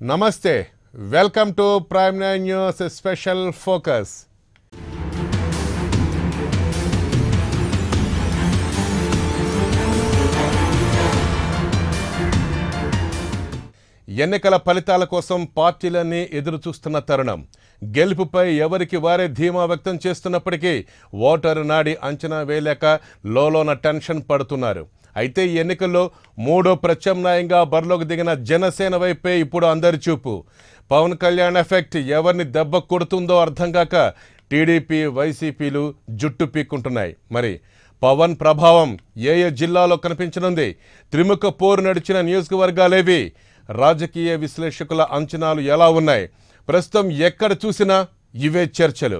నమస్తే welcome to Prime Nine News special focus ఎన్నికల ఫలితాల కోసం పార్టీలన్నీ ఎదురు చూస్తున్న తరుణం గెలుపుపై ఎవరికి వారే ధీమా వ్యక్తం చేస్తున్నప్పటికీ ఓటరు నాడి అంచనా వేయలేక లోలోన టెన్షన్ పడుతున్నారు అయితే ఈ ఎన్నికల్లో మూడో ప్రత్యామ్నాయంగా బరిలోకి దిగిన జనసేన వైపే ఇప్పుడు అందరి చూపు పవన్ కళ్యాణ్ ఎఫెక్ట్ ఎవరిని దెబ్బ కొడుతుందో అర్థం కాక టీడీపీ వైసీపీలు జుట్టు పీక్కుంటున్నాయి మరి పవన్ ప్రభావం ఏ ఏ జిల్లాలో కనిపించనుంది త్రిముఖ పోరు నడిచిన నియోజకవర్గాలేవి రాజకీయ విశ్లేషకుల అంచనాలు ఎలా ఉన్నాయి ప్రస్తుతం ఎక్కడ చూసినా ఇవే చర్చలు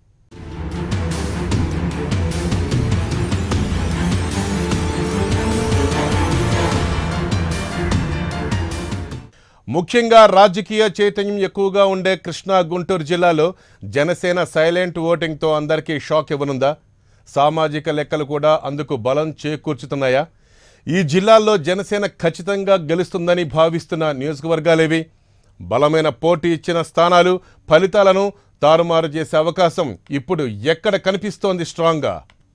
ముఖ్యంగా రాజకీయ చైతన్యం ఎక్కువగా ఉండే కృష్ణా గుంటూరు జిల్లాలో జనసేన సైలెంట్ ఓటింగ్తో అందరికీ షాక్ ఇవ్వనుందా సామాజిక లెక్కలు కూడా అందుకు బలం చేకూర్చుతున్నాయా ఈ జిల్లాల్లో జనసేన ఖచ్చితంగా గెలుస్తుందని భావిస్తున్న నియోజకవర్గాలేవి బలమైన పోటీ ఇచ్చిన స్థానాలు ఫలితాలను తారుమారు చేసే అవకాశం ఇప్పుడు ఎక్కడ కనిపిస్తోంది స్ట్రాంగ్గా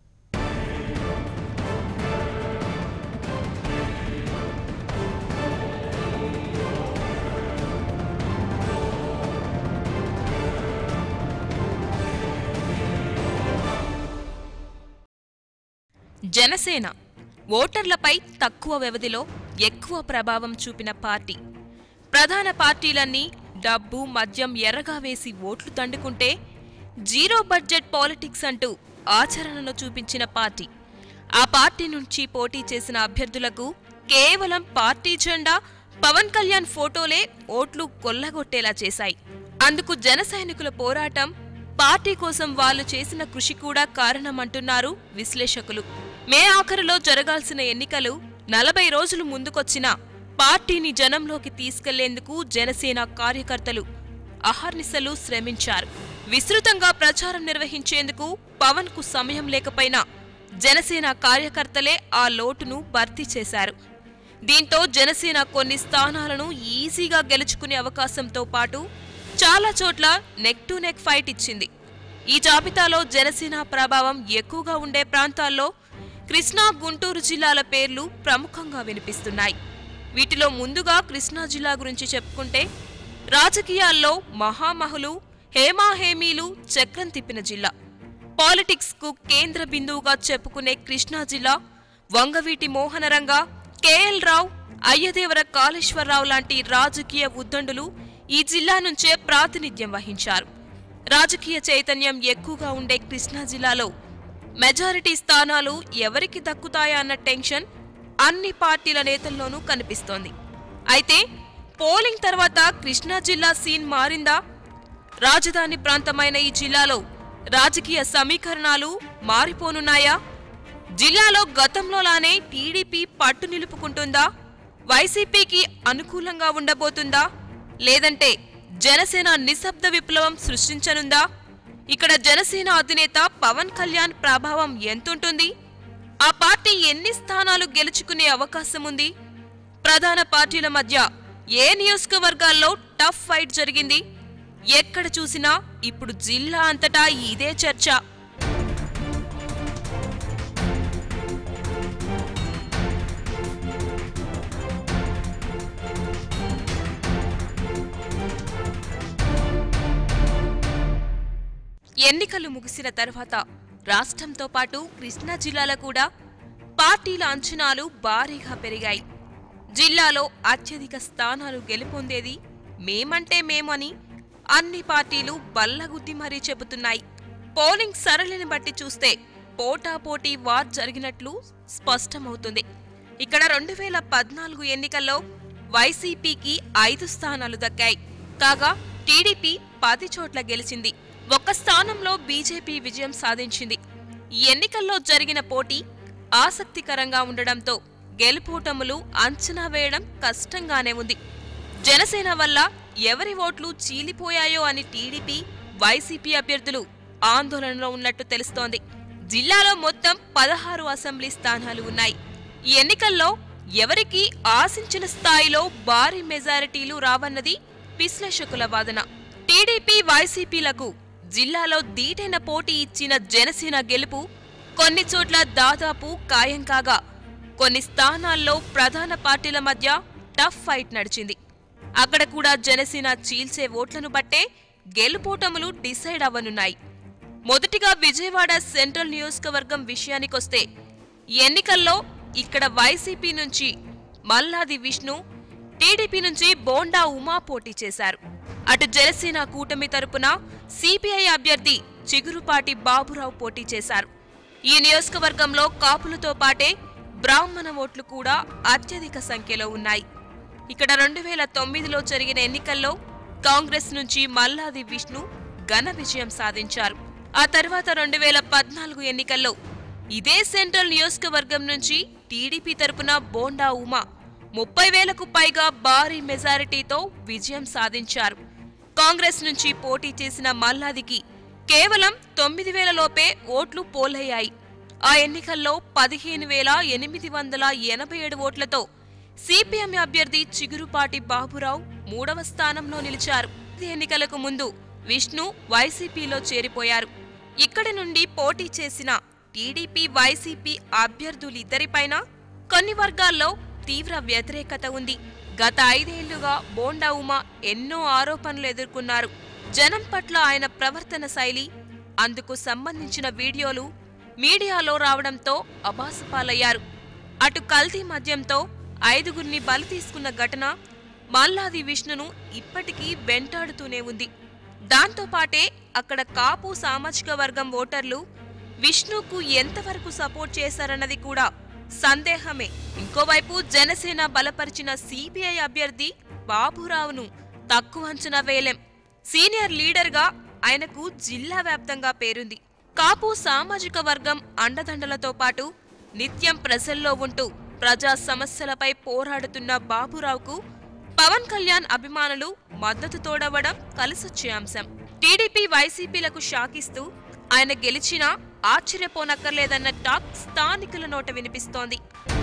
జనసేన ఓటర్లపై తక్కువ వ్యవధిలో ఎక్కువ ప్రభావం చూపిన పార్టీ ప్రధాన పార్టీలన్నీ డబ్బు మద్యం ఎర్రగా వేసి ఓట్లు దండుకుంటే జీరో బడ్జెట్ పాలిటిక్స్ అంటూ ఆచరణలో చూపించిన పార్టీ ఆ పార్టీ నుంచి పోటీ చేసిన అభ్యర్థులకు కేవలం పార్టీ జెండా పవన్ కళ్యాణ్ ఫోటోలే ఓట్లు కొల్లగొట్టేలా చేశాయి అందుకు జన సైనికుల పోరాటం పార్టీ కోసం వాళ్ళు చేసిన కృషి కూడా కారణమంటున్నారు విశ్లేషకులు మే ఆఖరులో జరగాల్సిన ఎన్నికలు నలభై రోజులు ముందుకొచ్చినా పార్టీని జనంలోకి తీసుకెళ్లేందుకు జనసేన కార్యకర్తలు అహర్నిశలు శ్రమించారు విస్తృతంగా ప్రచారం నిర్వహించేందుకు పవన్ కు సమయం లేకపోయినా జనసేన కార్యకర్తలే ఆ లోటును భర్తీ చేశారు దీంతో జనసేన కొన్ని స్థానాలను ఈజీగా గెలుచుకునే అవకాశంతో పాటు చాలా చోట్ల నెక్ టు నెక్ ఫైట్ ఇచ్చింది ఈ జాబితాలో జనసేన ప్రభావం ఎక్కువగా ఉండే ప్రాంతాల్లో కృష్ణా గుంటూరు జిల్లాల పేర్లు ప్రముఖంగా వినిపిస్తున్నాయి వీటిలో ముందుగా కృష్ణా జిల్లా గురించి చెప్పుకుంటే రాజకీయాల్లో మహామహులు హేమాహేమీలు చక్రం తిప్పిన జిల్లా పాలిటిక్స్ కు కేంద్ర బిందువుగా చెప్పుకునే కృష్ణా జిల్లా వంగవీటి మోహనరంగ కేఎల్ రావు అయ్యదేవర కాళేశ్వరరావు లాంటి రాజకీయ ఉద్దండులు ఈ జిల్లా నుంచే ప్రాతినిధ్యం వహించారు రాజకీయ చైతన్యం ఎక్కువగా ఉండే కృష్ణా జిల్లాలో మెజారిటీ స్థానాలు ఎవరికి దక్కుతాయా అన్న టెన్షన్ అన్ని పార్టీల నేతల్లోనూ కనిపిస్తోంది అయితే పోలింగ్ తర్వాత కృష్ణా జిల్లా సీన్ మారిందా రాజధాని ప్రాంతమైన ఈ జిల్లాలో రాజకీయ సమీకరణాలు మారిపోనున్నాయా జిల్లాలో గతంలోలానే టీడీపీ పట్టు నిలుపుకుంటుందా వైసీపీకి అనుకూలంగా ఉండబోతుందా లేదంటే జనసేన నిశ్శబ్ద విప్లవం సృష్టించనుందా ఇక్కడ జనసేన అధినేత పవన్ కళ్యాణ్ ప్రభావం ఎంతుంటుంది ఆ పార్టీ ఎన్ని స్థానాలు గెలుచుకునే అవకాశం ఉంది ప్రధాన పార్టీల మధ్య ఏ నియోజకవర్గాల్లో టఫ్ ఫైట్ జరిగింది ఎక్కడ చూసినా ఇప్పుడు జిల్లా అంతటా ఇదే చర్చ ఎన్నికలు ముగిసిన తర్వాత రాష్ట్రంతో పాటు కృష్ణా జిల్లాలో కూడా పార్టీల అంచనాలు భారీగా పెరిగాయి జిల్లాలో అత్యధిక స్థానాలు గెలుపొందేది మేమంటే మేమని అన్ని పార్టీలు బల్లగుద్ది మరీ చెబుతున్నాయి పోలింగ్ సరళిని బట్టి చూస్తే పోటాపోటీ వార్ జరిగినట్లు స్పష్టమవుతుంది ఇక్కడ రెండు వేల పద్నాలుగు ఎన్నికల్లో వైసీపీకి ఐదు స్థానాలు దక్కాయి కాగా టీడీపీ పది చోట్ల గెలిచింది ఒక్క స్థానంలో బీజేపీ విజయం సాధించింది ఈ ఎన్నికల్లో జరిగిన పోటీ ఆసక్తికరంగా ఉండడంతో గెలుపోటములు అంచనా వేయడం కష్టంగానే ఉంది జనసేన వల్ల ఎవరి ఓట్లు చీలిపోయాయో అని టీడీపీ వైసీపీ అభ్యర్థులు ఆందోళనలో ఉన్నట్టు తెలుస్తోంది జిల్లాలో మొత్తం పదహారు అసెంబ్లీ స్థానాలు ఉన్నాయి ఈ ఎన్నికల్లో ఎవరికి ఆశించిన స్థాయిలో భారీ మెజారిటీలు రావన్నది విశ్లేషకుల వాదన టీడీపీ వైసీపీలకు జిల్లాలో ధీటైన పోటీ ఇచ్చిన జనసేన గెలుపు కొన్ని చోట్ల దాదాపు ఖాయం కాగా కొన్ని స్థానాల్లో ప్రధాన పార్టీల మధ్య టఫ్ ఫైట్ నడిచింది అక్కడ కూడా జనసేన చీల్చే ఓట్లను బట్టే గెలుపోటములు డిసైడ్ అవ్వనున్నాయి మొదటిగా విజయవాడ సెంట్రల్ నియోజకవర్గం విషయానికొస్తే ఎన్నికల్లో ఇక్కడ వైసీపీ నుంచి మల్లాది విష్ణు టీడీపీ నుంచి బోండా ఉమా పోటీ చేశారు అటు జనసేన కూటమి తరపున సిపిఐ అభ్యర్థి చిగురుపాటి బాబురావు పోటీ చేశారు ఈ నియోజకవర్గంలో కాపులతో పాటే బ్రాహ్మణ ఓట్లు కూడా అత్యధిక సంఖ్యలో ఉన్నాయి ఇక్కడ రెండు వేల తొమ్మిదిలో జరిగిన ఎన్నికల్లో కాంగ్రెస్ నుంచి మల్లాది విష్ణు ఘన విజయం సాధించారు ఆ తర్వాత రెండు వేల పద్నాలుగు ఎన్నికల్లో ఇదే సెంట్రల్ నియోజకవర్గం నుంచి టీడీపీ తరపున బోండా ఉమా ముప్పై వేలకు పైగా భారీ మెజారిటీతో విజయం సాధించారు కాంగ్రెస్ నుంచి పోటీ చేసిన మల్లాదికి కేవలం తొమ్మిది వేల లోపే ఓట్లు పోలయ్యాయి ఆ ఎన్నికల్లో పదిహేను వేల ఎనిమిది వందల ఎనభై ఏడు ఓట్లతో సిపిఎం అభ్యర్థి చిగురుపాటి బాబురావు మూడవ స్థానంలో నిలిచారు ఈ ఎన్నికలకు ముందు విష్ణు వైసీపీలో చేరిపోయారు ఇక్కడి నుండి పోటీ చేసిన టీడీపీ వైసీపీ అభ్యర్థులిద్దరిపైన కొన్ని వర్గాల్లో తీవ్ర వ్యతిరేకత ఉంది గత ఐదేళ్లుగా బోండా ఉమా ఎన్నో ఆరోపణలు ఎదుర్కొన్నారు జనం పట్ల ఆయన ప్రవర్తన శైలి అందుకు సంబంధించిన వీడియోలు మీడియాలో రావడంతో అబాసుపాలయ్యారు అటు కల్తీ మద్యంతో ఐదుగురిని బలి తీసుకున్న ఘటన మల్లాది విష్ణును ఇప్పటికీ వెంటాడుతూనే ఉంది దాంతో పాటే అక్కడ కాపు సామాజిక వర్గం ఓటర్లు విష్ణుకు ఎంతవరకు సపోర్ట్ చేశారన్నది కూడా సందేహమే ఇంకోవైపు జనసేన బలపరిచిన సిబిఐ అభ్యర్థి బాబురావును తక్కువ అంచనా వేయలేం సీనియర్ లీడర్గా ఆయనకు జిల్లా వ్యాప్తంగా పేరుంది కాపు సామాజిక వర్గం అండదండలతో పాటు నిత్యం ప్రజల్లో ఉంటూ ప్రజా సమస్యలపై పోరాడుతున్న బాబురావుకు పవన్ కళ్యాణ్ అభిమానులు మద్దతు తోడవడం కలిసొచ్చే అంశం టీడీపీ వైసీపీలకు షాకిస్తూ ఆయన గెలిచినా ఆశ్చర్యపోనక్కర్లేదన్న టాక్ స్థానికుల నోట వినిపిస్తోంది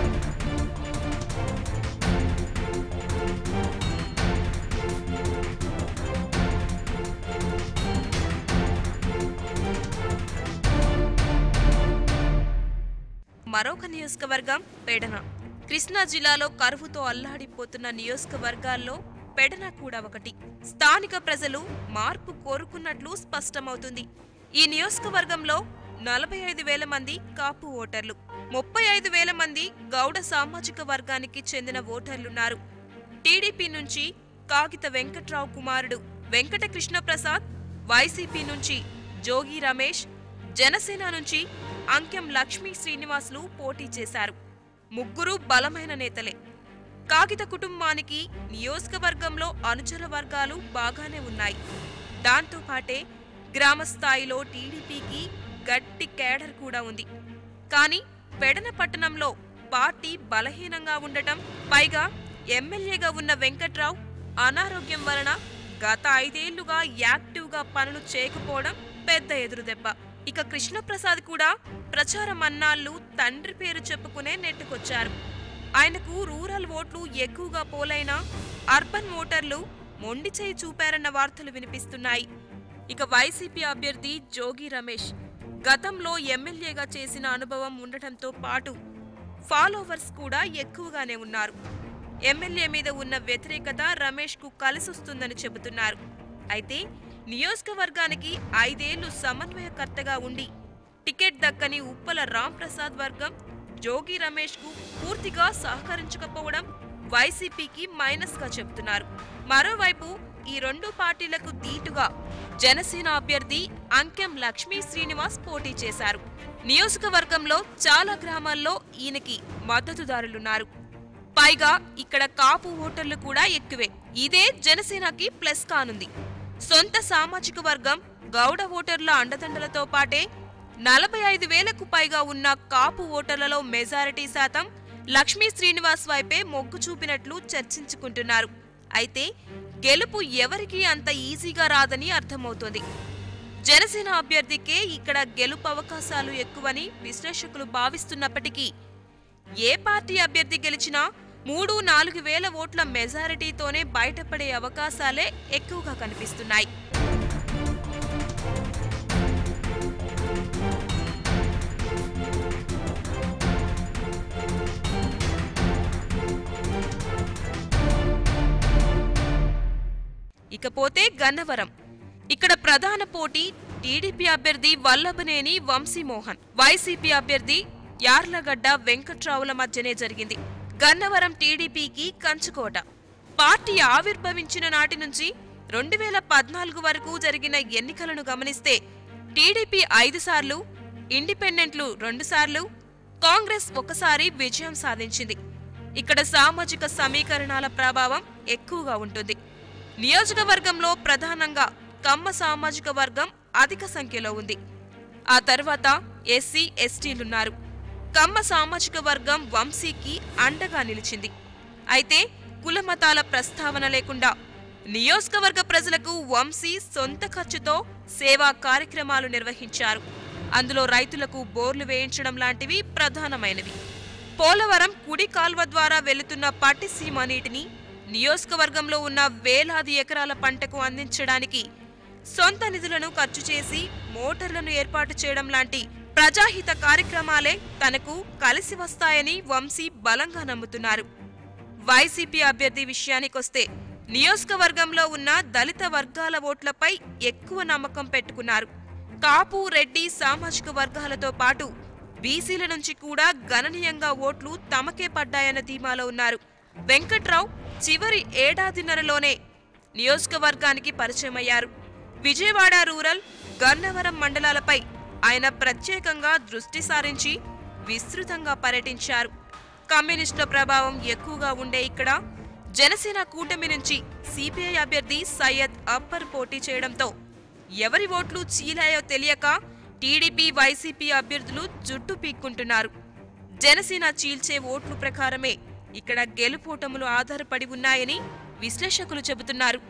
మరొక నియోజకవర్గం పెడన కృష్ణా జిల్లాలో కరువుతో అల్లాడిపోతున్న నియోజకవర్గాల్లో పెడన కూడా ఒకటి స్థానిక ప్రజలు మార్పు కోరుకున్నట్లు స్పష్టమవుతుంది ఈ నియోజకవర్గంలో నలభై ఐదు వేల మంది కాపు ఓటర్లు ముప్పై ఐదు వేల మంది గౌడ సామాజిక వర్గానికి చెందిన ఓటర్లున్నారు టీడీపీ నుంచి కాగిత వెంకట్రావు కుమారుడు వెంకట కృష్ణప్రసాద్ వైసీపీ నుంచి జోగి రమేష్ జనసేన నుంచి అంకెం లక్ష్మీ శ్రీనివాసులు పోటీ చేశారు ముగ్గురు బలమైన నేతలే కాగిత కుటుంబానికి నియోజకవర్గంలో అనుచర వర్గాలు బాగానే ఉన్నాయి దాంతో పాటే గ్రామ స్థాయిలో టీడీపీకి గట్టి కేడర్ కూడా ఉంది కానీ పెడన పట్టణంలో పార్టీ బలహీనంగా ఉండటం పైగా ఎమ్మెల్యేగా ఉన్న వెంకట్రావు అనారోగ్యం వలన గత ఐదేళ్లుగా యాక్టివ్గా పనులు చేయకపోవడం పెద్ద ఎదురుదెబ్బ ఇక కృష్ణప్రసాద్ కూడా ప్రచారం అన్నాళ్ళు తండ్రి పేరు చెప్పుకునే నెట్టుకొచ్చారు ఆయనకు రూరల్ ఓట్లు ఎక్కువగా పోలైనా అర్బన్ ఓటర్లు మొండి చేయి చూపారన్న వార్తలు వినిపిస్తున్నాయి ఇక వైసీపీ అభ్యర్థి జోగి రమేష్ గతంలో ఎమ్మెల్యేగా చేసిన అనుభవం ఉండటంతో పాటు ఫాలోవర్స్ కూడా ఎక్కువగానే ఉన్నారు ఎమ్మెల్యే మీద ఉన్న వ్యతిరేకత రమేష్కు కలిసొస్తుందని చెబుతున్నారు అయితే నియోజకవర్గానికి ఐదేళ్లు సమన్వయకర్తగా ఉండి టికెట్ దక్కని ఉప్పల రాంప్రసాద్ వర్గం జోగి రమేష్కు పూర్తిగా సహకరించకపోవడం వైసీపీకి మైనస్గా చెబుతున్నారు మరోవైపు ఈ రెండు పార్టీలకు దీటుగా జనసేన అభ్యర్థి అంకెం లక్ష్మీ శ్రీనివాస్ పోటీ చేశారు నియోజకవర్గంలో చాలా గ్రామాల్లో ఈయనకి మద్దతుదారులున్నారు పైగా ఇక్కడ కాపు ఓటర్లు కూడా ఎక్కువే ఇదే జనసేనకి ప్లస్ కానుంది సొంత సామాజిక వర్గం గౌడ ఓటర్ల అండదండలతో పాటే నలభై ఐదు వేలకు పైగా ఉన్న కాపు ఓటర్లలో మెజారిటీ శాతం లక్ష్మీ శ్రీనివాస్ వైపే మొగ్గు చూపినట్లు చర్చించుకుంటున్నారు అయితే గెలుపు ఎవరికీ అంత ఈజీగా రాదని అర్థమవుతోంది జనసేన అభ్యర్థికే ఇక్కడ గెలుపు అవకాశాలు ఎక్కువని విశ్లేషకులు భావిస్తున్నప్పటికీ ఏ పార్టీ అభ్యర్థి గెలిచినా మూడు నాలుగు వేల ఓట్ల మెజారిటీతోనే బయటపడే అవకాశాలే ఎక్కువగా కనిపిస్తున్నాయి ఇకపోతే గన్నవరం ఇక్కడ ప్రధాన పోటీ టీడీపీ అభ్యర్థి వల్లభనేని వంశీమోహన్ వైసీపీ అభ్యర్థి యార్లగడ్డ వెంకట్రావుల మధ్యనే జరిగింది గన్నవరం టీడీపీకి కంచుకోట పార్టీ ఆవిర్భవించిన నాటి నుంచి రెండు వేల పద్నాలుగు వరకు జరిగిన ఎన్నికలను గమనిస్తే టీడీపీ ఐదు సార్లు ఇండిపెండెంట్లు రెండుసార్లు కాంగ్రెస్ ఒకసారి విజయం సాధించింది ఇక్కడ సామాజిక సమీకరణాల ప్రభావం ఎక్కువగా ఉంటుంది నియోజకవర్గంలో ప్రధానంగా కమ్మ సామాజిక వర్గం అధిక సంఖ్యలో ఉంది ఆ తర్వాత ఎస్సీ ఎస్టీలున్నారు కమ్మ సామాజిక వర్గం వంశీకి అండగా నిలిచింది అయితే కుల మతాల ప్రస్తావన లేకుండా నియోజకవర్గ ప్రజలకు వంశీ సొంత ఖర్చుతో సేవా కార్యక్రమాలు నిర్వహించారు అందులో రైతులకు బోర్లు వేయించడం లాంటివి ప్రధానమైనవి పోలవరం కుడి కాల్వ ద్వారా వెళుతున్న పట్టిసీమ నీటిని నియోజకవర్గంలో ఉన్న వేలాది ఎకరాల పంటకు అందించడానికి సొంత నిధులను ఖర్చు చేసి మోటార్లను ఏర్పాటు చేయడం లాంటి ప్రజాహిత కార్యక్రమాలే తనకు కలిసి వస్తాయని వంశీ బలంగా నమ్ముతున్నారు వైసీపీ అభ్యర్థి విషయానికొస్తే నియోజకవర్గంలో ఉన్న దళిత వర్గాల ఓట్లపై ఎక్కువ నమ్మకం పెట్టుకున్నారు కాపు రెడ్డి సామాజిక వర్గాలతో పాటు బీసీల నుంచి కూడా గణనీయంగా ఓట్లు తమకే పడ్డాయన్న ధీమాలో ఉన్నారు వెంకట్రావు చివరి ఏడాదిన్నరలోనే నియోజకవర్గానికి పరిచయమయ్యారు విజయవాడ రూరల్ గన్నవరం మండలాలపై ఆయన ప్రత్యేకంగా దృష్టి సారించి విస్తృతంగా పర్యటించారు కమ్యూనిస్టుల ప్రభావం ఎక్కువగా ఉండే ఇక్కడ జనసేన కూటమి నుంచి సిపిఐ అభ్యర్థి సయ్యద్ అప్పర్ పోటీ చేయడంతో ఎవరి ఓట్లు చీలాయో తెలియక టీడీపీ వైసీపీ అభ్యర్థులు జుట్టు పీక్కుంటున్నారు జనసేన చీల్చే ఓట్లు ప్రకారమే ఇక్కడ గెలుపోటములు ఆధారపడి ఉన్నాయని విశ్లేషకులు చెబుతున్నారు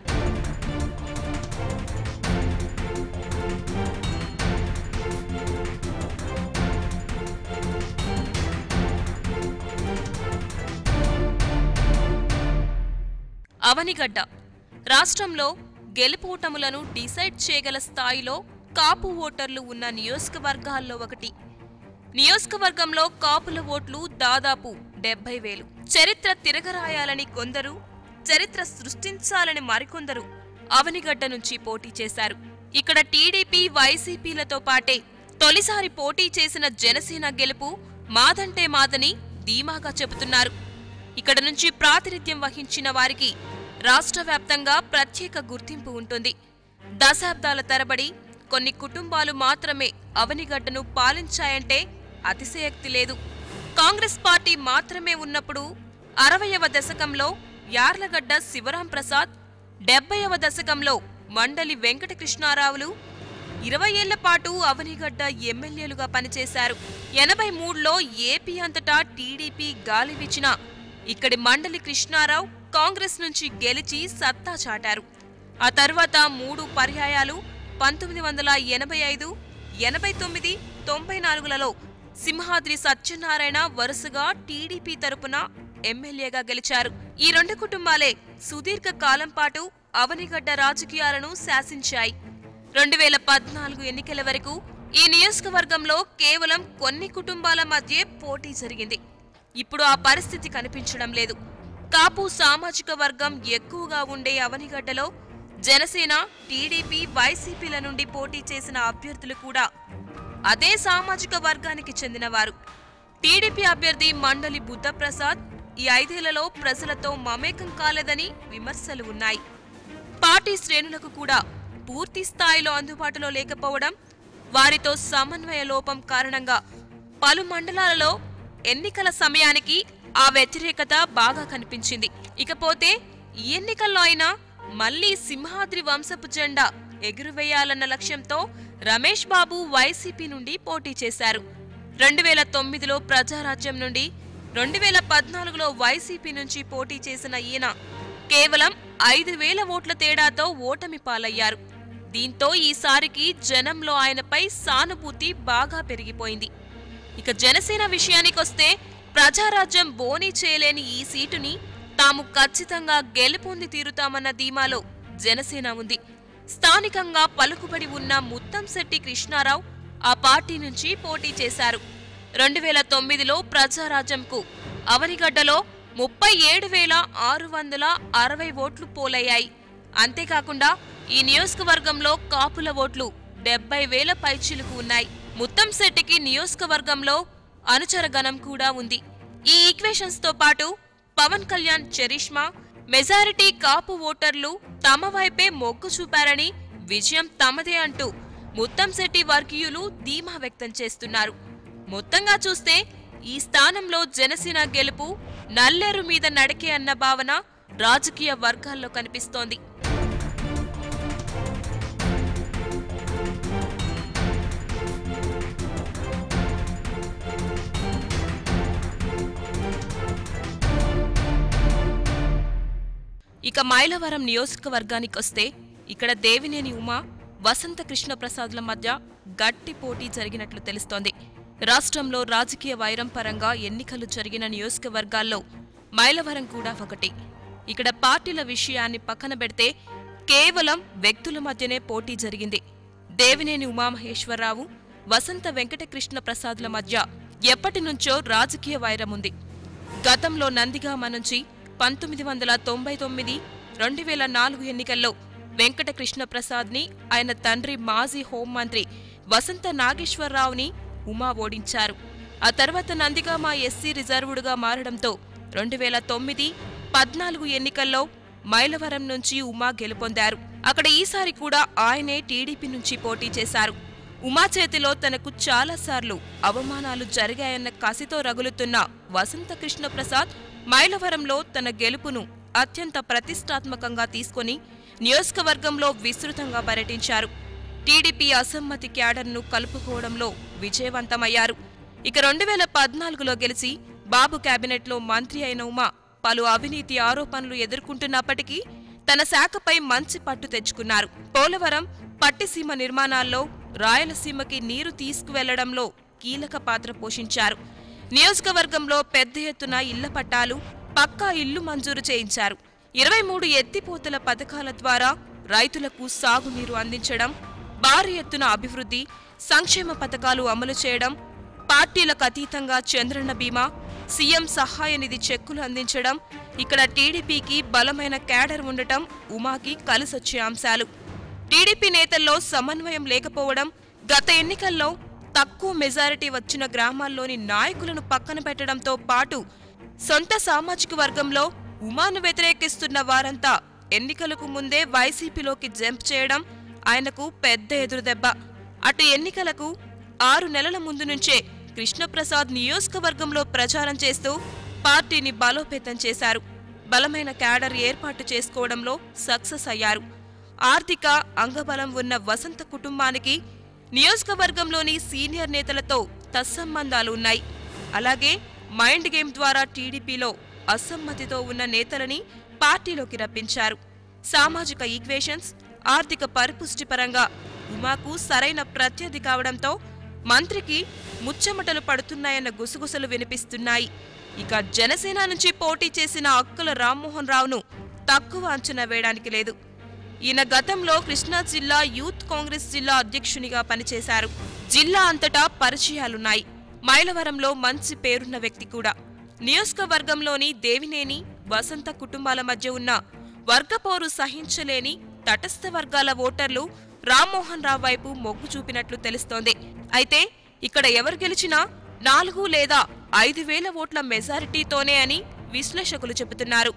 అవనిగడ్డ రాష్ట్రంలో గెలుపోటములను డిసైడ్ చేయగల స్థాయిలో కాపు ఓటర్లు ఉన్న నియోజకవర్గాల్లో ఒకటి నియోజకవర్గంలో కాపుల ఓట్లు దాదాపు డెబ్బై వేలు చరిత్ర తిరగరాయాలని కొందరు చరిత్ర సృష్టించాలని మరికొందరు అవనిగడ్డ నుంచి పోటీ చేశారు ఇక్కడ టీడీపీ వైసీపీలతో పాటే తొలిసారి పోటీ చేసిన జనసేన గెలుపు మాదంటే మాదని ధీమాగా చెబుతున్నారు ఇక్కడ నుంచి ప్రాతినిధ్యం వహించిన వారికి రాష్ట్ర వ్యాప్తంగా ప్రత్యేక గుర్తింపు ఉంటుంది దశాబ్దాల తరబడి కొన్ని కుటుంబాలు మాత్రమే అవనిగడ్డను పాలించాయంటే అతిశయక్తి లేదు కాంగ్రెస్ పార్టీ మాత్రమే ఉన్నప్పుడు అరవయవ దశకంలో యార్లగడ్డ శివరాం ప్రసాద్ డెబ్బైవ దశకంలో మండలి వెంకటకృష్ణారావులు ఇరవై ఏళ్ల పాటు అవనిగడ్డ ఎమ్మెల్యేలుగా పనిచేశారు ఎనభై మూడులో ఏపీ అంతటా టీడీపీ గాలి వీచినా ఇక్కడి మండలి కృష్ణారావు కాంగ్రెస్ నుంచి గెలిచి సత్తా చాటారు ఆ తర్వాత మూడు పర్యాయాలు పంతొమ్మిది వందల ఎనభై ఐదు ఎనభై తొమ్మిది తొంభై నాలుగులలో సింహాద్రి సత్యనారాయణ వరుసగా టీడీపీ తరపున ఎమ్మెల్యేగా గెలిచారు ఈ రెండు కుటుంబాలే సుదీర్ఘ కాలం పాటు అవనిగడ్డ రాజకీయాలను శాసించాయి రెండు వేల పద్నాలుగు ఎన్నికల వరకు ఈ నియోజకవర్గంలో కేవలం కొన్ని కుటుంబాల మధ్య పోటీ జరిగింది ఇప్పుడు ఆ పరిస్థితి కనిపించడం లేదు కాపు సామాజిక వర్గం ఎక్కువగా ఉండే అవనిగడ్డలో జనసేన టీడీపీ వైసీపీల నుండి పోటీ చేసిన అభ్యర్థులు కూడా అదే సామాజిక వర్గానికి చెందినవారు టీడీపీ అభ్యర్థి మండలి బుద్ధప్రసాద్ ఈ ఐదేళ్లలో ప్రజలతో మమేకం కాలేదని విమర్శలు ఉన్నాయి పార్టీ శ్రేణులకు కూడా పూర్తి స్థాయిలో అందుబాటులో లేకపోవడం వారితో సమన్వయ లోపం కారణంగా పలు మండలాలలో ఎన్నికల సమయానికి ఆ వ్యతిరేకత బాగా కనిపించింది ఇకపోతే ఈ ఎన్నికల్లో అయినా మళ్లీ సింహాద్రి వంశపు జెండా ఎగురువేయాలన్న లక్ష్యంతో రమేష్ బాబు వైసీపీ నుండి పోటీ చేశారు రెండు వేల తొమ్మిదిలో ప్రజారాజ్యం నుండి రెండు వేల పద్నాలుగులో వైసీపీ నుంచి పోటీ చేసిన ఈయన కేవలం ఐదు వేల ఓట్ల తేడాతో ఓటమి పాలయ్యారు దీంతో ఈసారికి జనంలో ఆయనపై సానుభూతి బాగా పెరిగిపోయింది ఇక జనసేన విషయానికొస్తే ప్రజారాజ్యం బోనీ చేయలేని ఈ సీటుని తాము ఖచ్చితంగా గెలుపొంది తీరుతామన్న ధీమాలో జనసేన ఉంది స్థానికంగా పలుకుబడి ఉన్న ముత్తంశెట్టి కృష్ణారావు ఆ పార్టీ నుంచి పోటీ చేశారు రెండు వేల తొమ్మిదిలో ప్రజారాజ్యంకు అవనిగడ్డలో ముప్పై ఏడు వేల ఆరు వందల అరవై ఓట్లు పోలయ్యాయి అంతేకాకుండా ఈ నియోజకవర్గంలో కాపుల ఓట్లు డెబ్బై వేల పైచిలుకు ఉన్నాయి ముత్తంశెట్టికి నియోజకవర్గంలో అనుచరగణం కూడా ఉంది ఈ ఈక్వేషన్స్ తో పాటు పవన్ కళ్యాణ్ చరిష్మా మెజారిటీ కాపు ఓటర్లు తమ వైపే మొగ్గు చూపారని విజయం తమదే అంటూ ముత్తంశెట్టి వర్గీయులు ధీమా వ్యక్తం చేస్తున్నారు మొత్తంగా చూస్తే ఈ స్థానంలో జనసేన గెలుపు నల్లేరు మీద నడికే అన్న భావన రాజకీయ వర్గాల్లో కనిపిస్తోంది ఇక మైలవరం నియోజకవర్గానికొస్తే ఇక్కడ దేవినేని ఉమా వసంత కృష్ణ ప్రసాద్ల మధ్య గట్టి పోటీ జరిగినట్లు తెలుస్తోంది రాష్ట్రంలో రాజకీయ వైరం పరంగా ఎన్నికలు జరిగిన నియోజకవర్గాల్లో మైలవరం కూడా ఒకటి ఇక్కడ పార్టీల విషయాన్ని పక్కన పెడితే కేవలం వ్యక్తుల మధ్యనే పోటీ జరిగింది దేవినేని ఉమామహేశ్వరరావు వసంత వెంకటకృష్ణ ప్రసాద్ల మధ్య ఎప్పటి నుంచో రాజకీయ వైరం ఉంది గతంలో నందిగామ నుంచి పంతొమ్మిది వందల తొంభై తొమ్మిది రెండు వేల నాలుగు ఎన్నికల్లో వెంకటకృష్ణ ప్రసాద్ని ఆయన తండ్రి మాజీ హోంమంత్రి వసంత నాగేశ్వరరావుని ఉమా ఓడించారు ఆ తర్వాత నందిగామ ఎస్సీ రిజర్వుడుగా మారడంతో రెండు వేల తొమ్మిది పద్నాలుగు ఎన్నికల్లో మైలవరం నుంచి ఉమా గెలుపొందారు అక్కడ ఈసారి కూడా ఆయనే టీడీపీ నుంచి పోటీ చేశారు ఉమా చేతిలో తనకు చాలాసార్లు అవమానాలు జరిగాయన్న కసితో రగులుతున్న వసంత కృష్ణ ప్రసాద్ మైలవరంలో తన గెలుపును అత్యంత ప్రతిష్టాత్మకంగా తీసుకొని నియోజకవర్గంలో విస్తృతంగా పర్యటించారు టీడీపీ అసమ్మతి క్యాడర్ను కలుపుకోవడంలో విజయవంతమయ్యారు ఇక రెండు వేల పద్నాలుగులో గెలిచి బాబు కేబినెట్లో మంత్రి అయిన ఉమా పలు అవినీతి ఆరోపణలు ఎదుర్కొంటున్నప్పటికీ తన శాఖపై మంచి పట్టు తెచ్చుకున్నారు పోలవరం పట్టిసీమ నిర్మాణాల్లో రాయలసీమకి నీరు తీసుకువెళ్లడంలో కీలక పాత్ర పోషించారు నియోజకవర్గంలో పెద్ద ఎత్తున ఇళ్ల పట్టాలు పక్కా ఇల్లు మంజూరు చేయించారు ఇరవై మూడు ఎత్తిపోతల పథకాల ద్వారా రైతులకు సాగునీరు అందించడం భారీ ఎత్తున అభివృద్ధి సంక్షేమ పథకాలు అమలు చేయడం పార్టీలకు అతీతంగా చంద్రన్న బీమా సీఎం సహాయ నిధి చెక్కులు అందించడం ఇక్కడ టీడీపీకి బలమైన క్యాడర్ ఉండటం ఉమాకి కలిసొచ్చే అంశాలు టీడీపీ నేతల్లో సమన్వయం లేకపోవడం గత ఎన్నికల్లో తక్కువ మెజారిటీ వచ్చిన గ్రామాల్లోని నాయకులను పక్కన పెట్టడంతో పాటు సొంత సామాజిక వర్గంలో ఉమాను వ్యతిరేకిస్తున్న వారంతా ఎన్నికలకు ముందే వైసీపీలోకి జంప్ చేయడం ఆయనకు పెద్ద ఎదురుదెబ్బ అటు ఎన్నికలకు ఆరు నెలల ముందు నుంచే కృష్ణప్రసాద్ నియోజకవర్గంలో ప్రచారం చేస్తూ పార్టీని బలోపేతం చేశారు బలమైన క్యాడర్ ఏర్పాటు చేసుకోవడంలో సక్సెస్ అయ్యారు ఆర్థిక అంగబలం ఉన్న వసంత కుటుంబానికి నియోజకవర్గంలోని సీనియర్ నేతలతో తత్సంబంధాలు ఉన్నాయి అలాగే మైండ్ గేమ్ ద్వారా టీడీపీలో అసమ్మతితో ఉన్న నేతలని పార్టీలోకి రప్పించారు సామాజిక ఈక్వేషన్స్ ఆర్థిక పరిపుష్టి పరంగా ఉమాకు సరైన ప్రత్యర్థి కావడంతో మంత్రికి ముచ్చమటలు పడుతున్నాయన్న గుసగుసలు వినిపిస్తున్నాయి ఇక జనసేన నుంచి పోటీ చేసిన అక్కుల రామ్మోహన్ రావును తక్కువ అంచనా వేయడానికి లేదు ఈయన గతంలో కృష్ణా జిల్లా యూత్ కాంగ్రెస్ జిల్లా అధ్యక్షునిగా పనిచేశారు జిల్లా అంతటా పరిచయాలున్నాయి మైలవరంలో మంచి పేరున్న వ్యక్తి కూడా నియోజకవర్గంలోని దేవినేని వసంత కుటుంబాల మధ్య ఉన్న వర్గపోరు సహించలేని తటస్థ వర్గాల ఓటర్లు రామ్మోహన్ రావు వైపు మొగ్గు చూపినట్లు తెలుస్తోంది అయితే ఇక్కడ ఎవరు గెలిచినా నాలుగు లేదా ఐదు వేల ఓట్ల మెజారిటీతోనే అని విశ్లేషకులు చెబుతున్నారు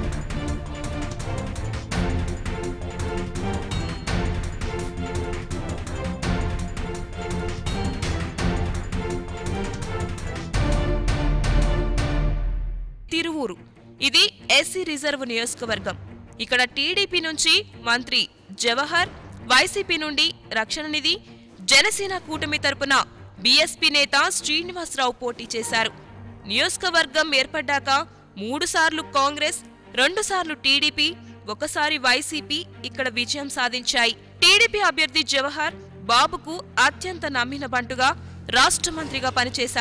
తిరువూరు ఇది ఎస్సీ రిజర్వ్ నియోజకవర్గం ఇక్కడ టీడీపీ నుంచి మంత్రి జవహర్ వైసీపీ నుండి రక్షణ నిధి జనసేన కూటమి తరపున బీఎస్పీ నేత శ్రీనివాసరావు పోటీ చేశారు నియోజకవర్గం ఏర్పడ్డాక మూడుసార్లు కాంగ్రెస్ రెండుసార్లు టీడీపీ ఒకసారి వైసీపీ ఇక్కడ విజయం సాధించాయి టీడీపీ అభ్యర్థి జవహర్ బాబుకు అత్యంత నమ్మిన బంటుగా రాష్ట్ర మంత్రిగా పనిచేశారు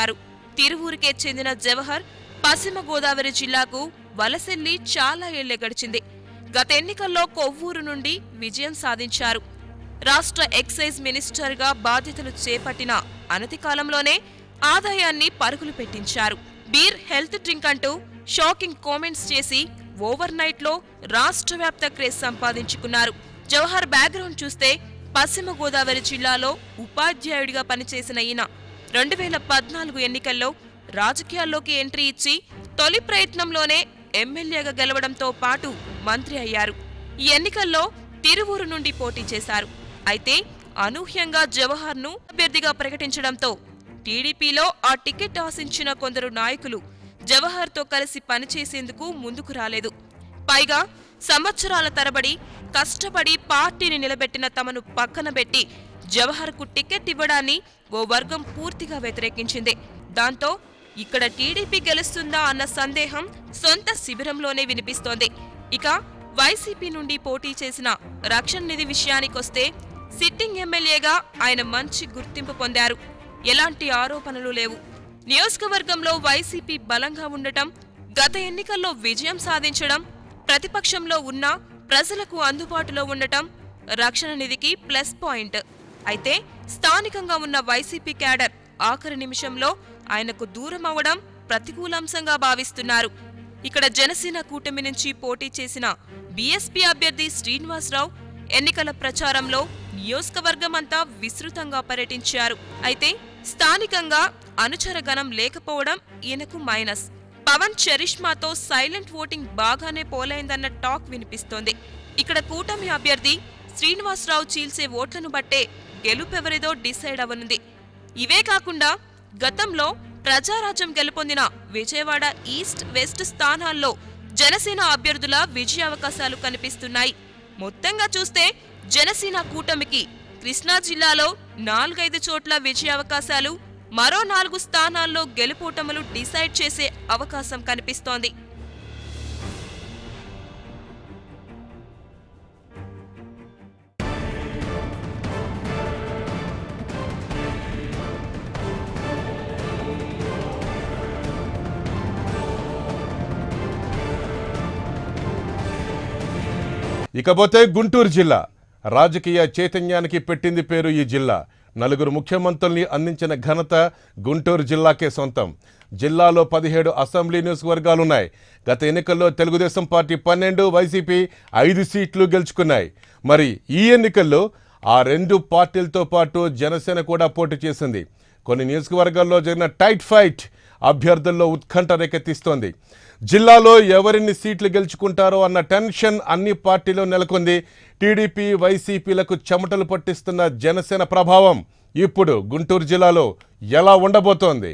తిరువూరుకే చెందిన జవహర్ పశ్చిమ గోదావరి జిల్లాకు వలసెల్లి చాలా ఏళ్లే గడిచింది గత ఎన్నికల్లో కొవ్వూరు నుండి విజయం సాధించారు రాష్ట్ర ఎక్సైజ్ మినిస్టర్గా బాధ్యతలు చేపట్టిన అనతి కాలంలోనే ఆదాయాన్ని పరుగులు పెట్టించారు బీర్ హెల్త్ డ్రింక్ అంటూ షాకింగ్ కామెంట్స్ చేసి ఓవర్ నైట్ లో రాష్ట్ర వ్యాప్త క్రేజ్ సంపాదించుకున్నారు జవహర్ బ్యాక్గ్రౌండ్ చూస్తే పశ్చిమ గోదావరి జిల్లాలో ఉపాధ్యాయుడిగా పనిచేసిన ఈయన రెండు వేల పద్నాలుగు ఎన్నికల్లో రాజకీయాల్లోకి ఎంట్రీ ఇచ్చి తొలి ప్రయత్నంలోనే ఎమ్మెల్యేగా గెలవడంతో పాటు మంత్రి అయ్యారు ఈ ఎన్నికల్లో తిరువూరు నుండి పోటీ చేశారు అయితే అనూహ్యంగా జవహర్ను అభ్యర్థిగా ప్రకటించడంతో టీడీపీలో ఆ టికెట్ ఆశించిన కొందరు నాయకులు జవహర్తో కలిసి పనిచేసేందుకు ముందుకు రాలేదు పైగా సంవత్సరాల తరబడి కష్టపడి పార్టీని నిలబెట్టిన తమను పక్కన పెట్టి జవహర్కు టికెట్ ఇవ్వడాన్ని ఓ వర్గం పూర్తిగా వ్యతిరేకించింది దాంతో ఇక్కడ టీడీపీ గెలుస్తుందా అన్న సందేహం సొంత శిబిరంలోనే వినిపిస్తోంది ఇక వైసీపీ నుండి పోటీ చేసిన రక్షణ నిధి విషయానికొస్తే సిట్టింగ్ ఎమ్మెల్యేగా ఆయన మంచి గుర్తింపు పొందారు ఎలాంటి ఆరోపణలు లేవు నియోజకవర్గంలో వైసీపీ బలంగా ఉండటం గత ఎన్నికల్లో విజయం సాధించడం ప్రతిపక్షంలో ఉన్న ప్రజలకు అందుబాటులో ఉండటం రక్షణ నిధికి ప్లస్ పాయింట్ అయితే స్థానికంగా ఉన్న వైసీపీ క్యాడర్ ఆఖరి నిమిషంలో ఆయనకు దూరం అవ్వడం ప్రతికూలాంశంగా భావిస్తున్నారు ఇక్కడ జనసేన కూటమి నుంచి పోటీ చేసిన బీఎస్పీ అభ్యర్థి శ్రీనివాసరావు ఎన్నికల ప్రచారంలో నియోజకవర్గమంతా విస్తృతంగా పర్యటించారు అయితే స్థానికంగా అనుచర గణం లేకపోవడం ఈయనకు మైనస్ పవన్ చరిష్మాతో సైలెంట్ ఓటింగ్ బాగానే పోలైందన్న టాక్ వినిపిస్తోంది ఇక్కడ కూటమి అభ్యర్థి శ్రీనివాసరావు చీల్సే ఓట్లను బట్టే గెలుపెవరిదో డిసైడ్ అవనుంది ఇవే కాకుండా గతంలో ప్రజారాజ్యం గెలుపొందిన విజయవాడ ఈస్ట్ వెస్ట్ స్థానాల్లో జనసేన అభ్యర్థుల విజయావకాశాలు కనిపిస్తున్నాయి మొత్తంగా చూస్తే జనసేన కూటమికి కృష్ణా జిల్లాలో నాలుగైదు చోట్ల విజయావకాశాలు మరో నాలుగు స్థానాల్లో గెలుపోటములు డిసైడ్ చేసే అవకాశం కనిపిస్తోంది ఇకపోతే గుంటూరు జిల్లా రాజకీయ చైతన్యానికి పెట్టింది పేరు ఈ జిల్లా నలుగురు ముఖ్యమంత్రుల్ని అందించిన ఘనత గుంటూరు జిల్లాకే సొంతం జిల్లాలో పదిహేడు అసెంబ్లీ నియోజకవర్గాలున్నాయి గత ఎన్నికల్లో తెలుగుదేశం పార్టీ పన్నెండు వైసీపీ ఐదు సీట్లు గెలుచుకున్నాయి మరి ఈ ఎన్నికల్లో ఆ రెండు పార్టీలతో పాటు జనసేన కూడా పోటీ చేసింది కొన్ని నియోజకవర్గాల్లో జరిగిన టైట్ ఫైట్ అభ్యర్థుల్లో ఉత్కంఠ రేకెత్తిస్తోంది జిల్లాలో ఎవరిన్ని సీట్లు గెలుచుకుంటారో అన్న టెన్షన్ అన్ని పార్టీలో నెలకొంది టీడీపీ వైసీపీలకు చెమటలు పట్టిస్తున్న జనసేన ప్రభావం ఇప్పుడు గుంటూరు జిల్లాలో ఎలా ఉండబోతోంది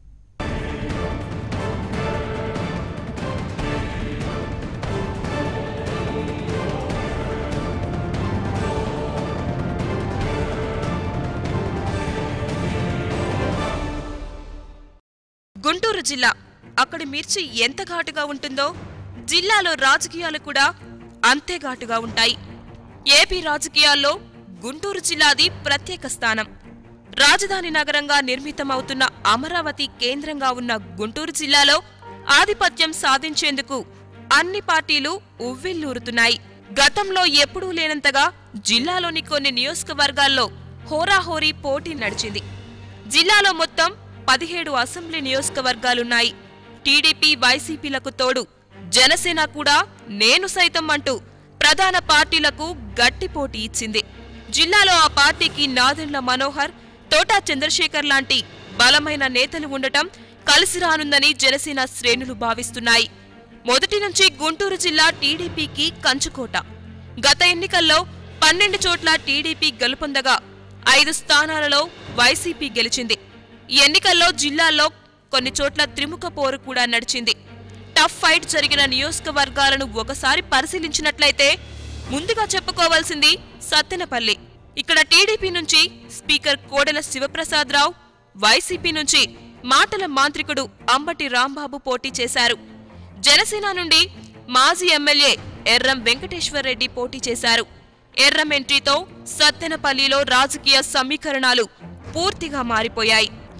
గుంటూరు జిల్లా అక్కడి మిర్చి ఎంత ఘాటుగా ఉంటుందో జిల్లాలో రాజకీయాలు కూడా అంతే ఘాటుగా ఉంటాయి ఏపీ రాజకీయాల్లో గుంటూరు జిల్లాది ప్రత్యేక స్థానం రాజధాని నగరంగా నిర్మితమవుతున్న అమరావతి కేంద్రంగా ఉన్న గుంటూరు జిల్లాలో ఆధిపత్యం సాధించేందుకు అన్ని పార్టీలు ఉవ్విల్లూరుతున్నాయి గతంలో ఎప్పుడూ లేనంతగా జిల్లాలోని కొన్ని నియోజకవర్గాల్లో హోరాహోరీ పోటీ నడిచింది జిల్లాలో మొత్తం పదిహేడు అసెంబ్లీ నియోజకవర్గాలున్నాయి టీడీపీ వైసీపీలకు తోడు జనసేన కూడా నేను సైతం అంటూ ప్రధాన పార్టీలకు గట్టి పోటీ ఇచ్చింది జిల్లాలో ఆ పార్టీకి నాదెండ్ల మనోహర్ తోటా చంద్రశేఖర్ లాంటి బలమైన నేతలు ఉండటం కలిసి రానుందని జనసేన శ్రేణులు భావిస్తున్నాయి మొదటి నుంచి గుంటూరు జిల్లా టీడీపీకి కంచుకోట గత ఎన్నికల్లో పన్నెండు చోట్ల టీడీపీ గెలుపొందగా ఐదు స్థానాలలో వైసీపీ గెలిచింది ఈ ఎన్నికల్లో జిల్లాల్లో కొన్ని చోట్ల త్రిముఖ పోరు కూడా నడిచింది టఫ్ ఫైట్ జరిగిన నియోజకవర్గాలను ఒకసారి పరిశీలించినట్లయితే ముందుగా చెప్పుకోవాల్సింది సత్తెనపల్లి ఇక్కడ టీడీపీ నుంచి స్పీకర్ కోడెల శివప్రసాదరావు వైసీపీ నుంచి మాటల మాంత్రికుడు అంబటి రాంబాబు పోటీ చేశారు జనసేన నుండి మాజీ ఎమ్మెల్యే ఎర్రం వెంకటేశ్వరరెడ్డి పోటీ చేశారు ఎర్రం ఎంట్రీతో సత్తెనపల్లిలో రాజకీయ సమీకరణాలు పూర్తిగా మారిపోయాయి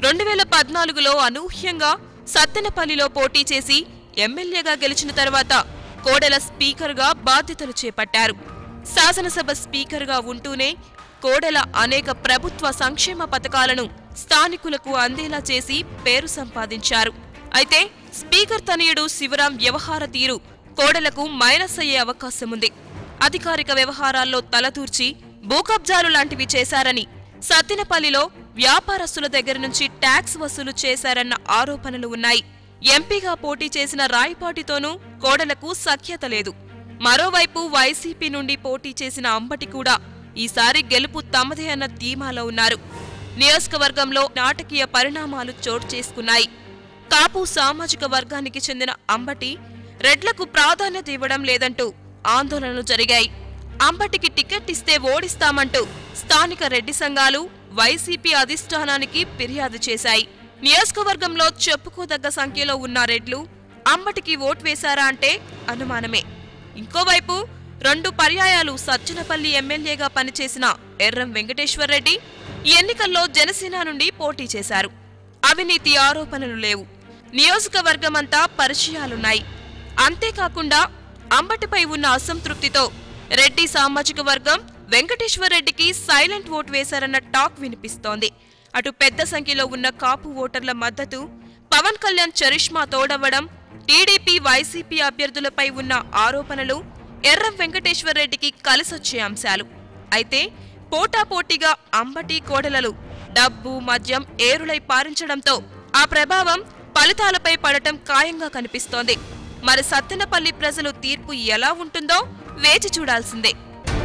రెండు వేల పద్నాలుగులో అనూహ్యంగా సత్తెనపల్లిలో పోటీ చేసి ఎమ్మెల్యేగా గెలిచిన తర్వాత కోడెల స్పీకర్గా బాధ్యతలు చేపట్టారు శాసనసభ స్పీకర్గా ఉంటూనే కోడెల అనేక ప్రభుత్వ సంక్షేమ పథకాలను స్థానికులకు అందేలా చేసి పేరు సంపాదించారు అయితే స్పీకర్ తనయుడు శివరాం వ్యవహార తీరు కోడెలకు మైనస్ అయ్యే అవకాశముంది అధికారిక వ్యవహారాల్లో తలదూర్చి భూకబ్జాలు లాంటివి చేశారని సత్తినపల్లిలో వ్యాపారస్తుల దగ్గర నుంచి ట్యాక్స్ వసూలు చేశారన్న ఆరోపణలు ఉన్నాయి ఎంపీగా పోటీ చేసిన రాయపాటితోనూ కోడలకు సఖ్యత లేదు మరోవైపు వైసీపీ నుండి పోటీ చేసిన అంబటి కూడా ఈసారి గెలుపు తమదే అన్న ధీమాలో ఉన్నారు నియోజకవర్గంలో నాటకీయ పరిణామాలు చోటు చేసుకున్నాయి కాపు సామాజిక వర్గానికి చెందిన అంబటి రెడ్లకు ప్రాధాన్యత ఇవ్వడం లేదంటూ ఆందోళనలు జరిగాయి అంబటికి టికెట్ ఇస్తే ఓడిస్తామంటూ స్థానిక రెడ్డి సంఘాలు వైసీపీ అధిష్టానానికి ఫిర్యాదు చేశాయి నియోజకవర్గంలో చెప్పుకోదగ్గ సంఖ్యలో ఉన్న రెడ్లు అంబటికి ఓటు వేశారా అంటే అనుమానమే ఇంకోవైపు రెండు పర్యాయాలు సజ్జనపల్లి ఎమ్మెల్యేగా పనిచేసిన ఎర్రం వెంకటేశ్వర్రెడ్డి ఈ ఎన్నికల్లో జనసేన నుండి పోటీ చేశారు అవినీతి ఆరోపణలు లేవు నియోజకవర్గమంతా పరిచయాలున్నాయి అంతేకాకుండా అంబటిపై ఉన్న అసంతృప్తితో రెడ్డి సామాజిక వర్గం వెంకటేశ్వర్రెడ్డికి సైలెంట్ ఓటు వేశారన్న టాక్ వినిపిస్తోంది అటు పెద్ద సంఖ్యలో ఉన్న కాపు ఓటర్ల మద్దతు పవన్ కళ్యాణ్ చరిష్మా తోడవ్వడం టీడీపీ వైసీపీ అభ్యర్థులపై ఉన్న ఆరోపణలు ఎర్రం వెంకటేశ్వర్రెడ్డికి కలిసొచ్చే అంశాలు అయితే పోటాపోటీగా అంబటి కోడలలు డబ్బు మద్యం ఏరులై పారించడంతో ఆ ప్రభావం ఫలితాలపై పడటం ఖాయంగా కనిపిస్తోంది మరి సత్తెనపల్లి ప్రజలు తీర్పు ఎలా ఉంటుందో వేచి చూడాల్సిందే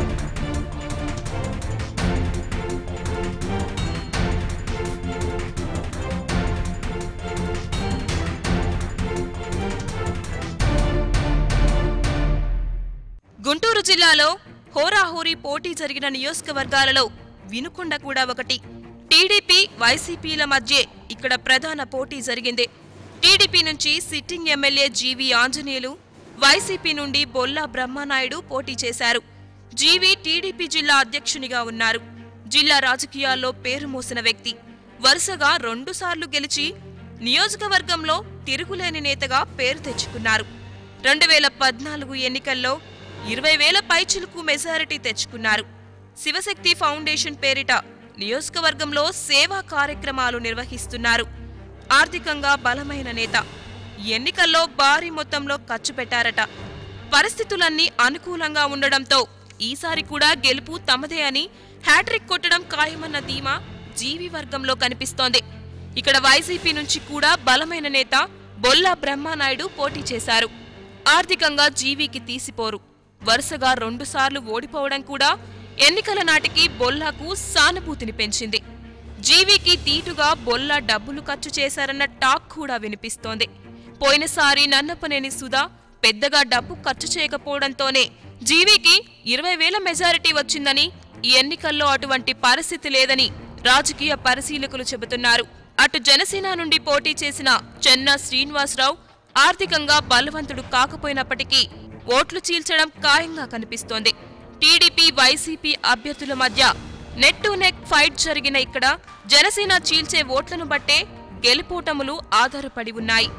గుంటూరు జిల్లాలో హోరాహోరీ పోటీ జరిగిన నియోజకవర్గాలలో వినుకొండ కూడా ఒకటి టీడీపీ వైసీపీల మధ్య ఇక్కడ ప్రధాన పోటీ జరిగింది టీడీపీ నుంచి sitting MLA GV Anjaneyulu YCP నుండి బొల్లా బ్రహ్మనాయుడు పోటీ చేశారు జీవి టీడీపీ జిల్లా అధ్యక్షునిగా ఉన్నారు జిల్లా రాజకీయాల్లో పేరు మోసిన వ్యక్తి వరుసగా రెండుసార్లు గెలిచి నియోజకవర్గంలో తిరుగులేని నేతగా పేరు తెచ్చుకున్నారు రెండు వేల పద్నాలుగు ఎన్నికల్లో ఇరవై వేల పైచిలుకు మెజారిటీ తెచ్చుకున్నారు శివశక్తి ఫౌండేషన్ పేరిట నియోజకవర్గంలో సేవా కార్యక్రమాలు నిర్వహిస్తున్నారు ఆర్థికంగా బలమైన నేత ఈ ఎన్నికల్లో భారీ మొత్తంలో ఖర్చు పెట్టారట పరిస్థితులన్నీ అనుకూలంగా ఉండడంతో ఈసారి కూడా గెలుపు తమదే అని హ్యాట్రిక్ కొట్టడం ఖాయమన్న ధీమా జీవి వర్గంలో కనిపిస్తోంది ఇక్కడ వైసీపీ నుంచి కూడా బలమైన నేత బొల్లా బ్రహ్మానాయుడు పోటీ చేశారు ఆర్థికంగా జీవికి తీసిపోరు వరుసగా రెండుసార్లు ఓడిపోవడం కూడా ఎన్నికల నాటికి బొల్లాకు సానుభూతిని పెంచింది జీవికి తీటుగా బొల్లా డబ్బులు ఖర్చు చేశారన్న టాక్ కూడా వినిపిస్తోంది పోయినసారి నన్నపనేని సుధా పెద్దగా డబ్బు ఖర్చు చేయకపోవడంతోనే జీవికి ఇరవై వేల మెజారిటీ వచ్చిందని ఈ ఎన్నికల్లో అటువంటి పరిస్థితి లేదని రాజకీయ పరిశీలకులు చెబుతున్నారు అటు జనసేన నుండి పోటీ చేసిన చెన్నా శ్రీనివాసరావు ఆర్థికంగా బలవంతుడు కాకపోయినప్పటికీ ఓట్లు చీల్చడం ఖాయంగా కనిపిస్తోంది టీడీపీ వైసీపీ అభ్యర్థుల మధ్య నెట్ టు నెక్ ఫైట్ జరిగిన ఇక్కడ జనసేన చీల్చే ఓట్లను బట్టే గెలుపోటములు ఆధారపడి ఉన్నాయి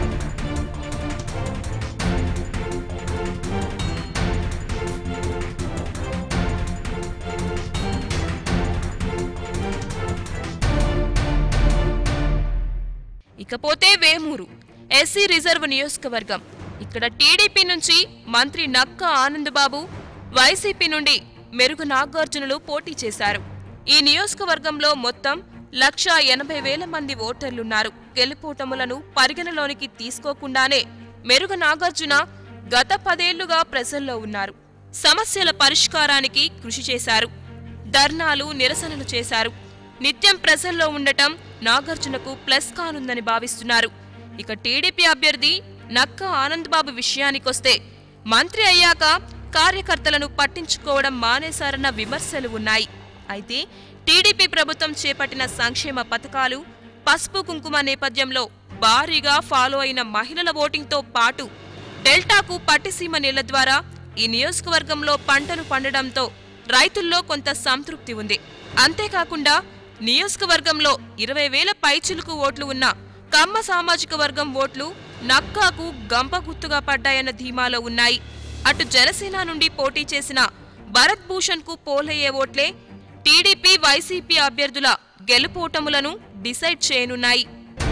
ఇకపోతే వేమూరు ఎస్సీ రిజర్వ్ నియోజకవర్గం ఇక్కడ టీడీపీ నుంచి మంత్రి నక్క ఆనందబాబు వైసీపీ నుండి మెరుగు నాగార్జునులు పోటీ చేశారు ఈ నియోజకవర్గంలో మొత్తం లక్ష ఎనభై వేల మంది ఓటర్లున్నారు గెలుపోటములను పరిగణలోనికి తీసుకోకుండానే మెరుగు నాగార్జున గత పదేళ్లుగా ప్రజల్లో ఉన్నారు సమస్యల పరిష్కారానికి కృషి చేశారు ధర్నాలు నిరసనలు చేశారు నిత్యం ప్రజల్లో ఉండటం నాగార్జునకు ప్లస్ కానుందని భావిస్తున్నారు ఇక టీడీపీ అభ్యర్థి నక్క ఆనందబాబు విషయానికొస్తే మంత్రి అయ్యాక కార్యకర్తలను పట్టించుకోవడం మానేశారన్న విమర్శలు ఉన్నాయి అయితే టీడీపీ ప్రభుత్వం చేపట్టిన సంక్షేమ పథకాలు పసుపు కుంకుమ నేపథ్యంలో భారీగా ఫాలో అయిన మహిళల ఓటింగ్తో పాటు డెల్టాకు పట్టిసీమ నీళ్ల ద్వారా ఈ నియోజకవర్గంలో పంటలు పండడంతో రైతుల్లో కొంత సంతృప్తి ఉంది అంతేకాకుండా నియోజకవర్గంలో ఇరవై వేల పైచిలుకు ఓట్లు ఉన్న కమ్మ సామాజిక వర్గం ఓట్లు నక్కాకు గంప గుర్తుగా పడ్డాయన్న ధీమాలో ఉన్నాయి అటు జనసేన నుండి పోటీ చేసిన భరత్ భూషణ్ కు పోలయ్యే ఓట్లే టీడీపీ వైసీపీ అభ్యర్థుల గెలుపోటములను డిసైడ్ చేయనున్నాయి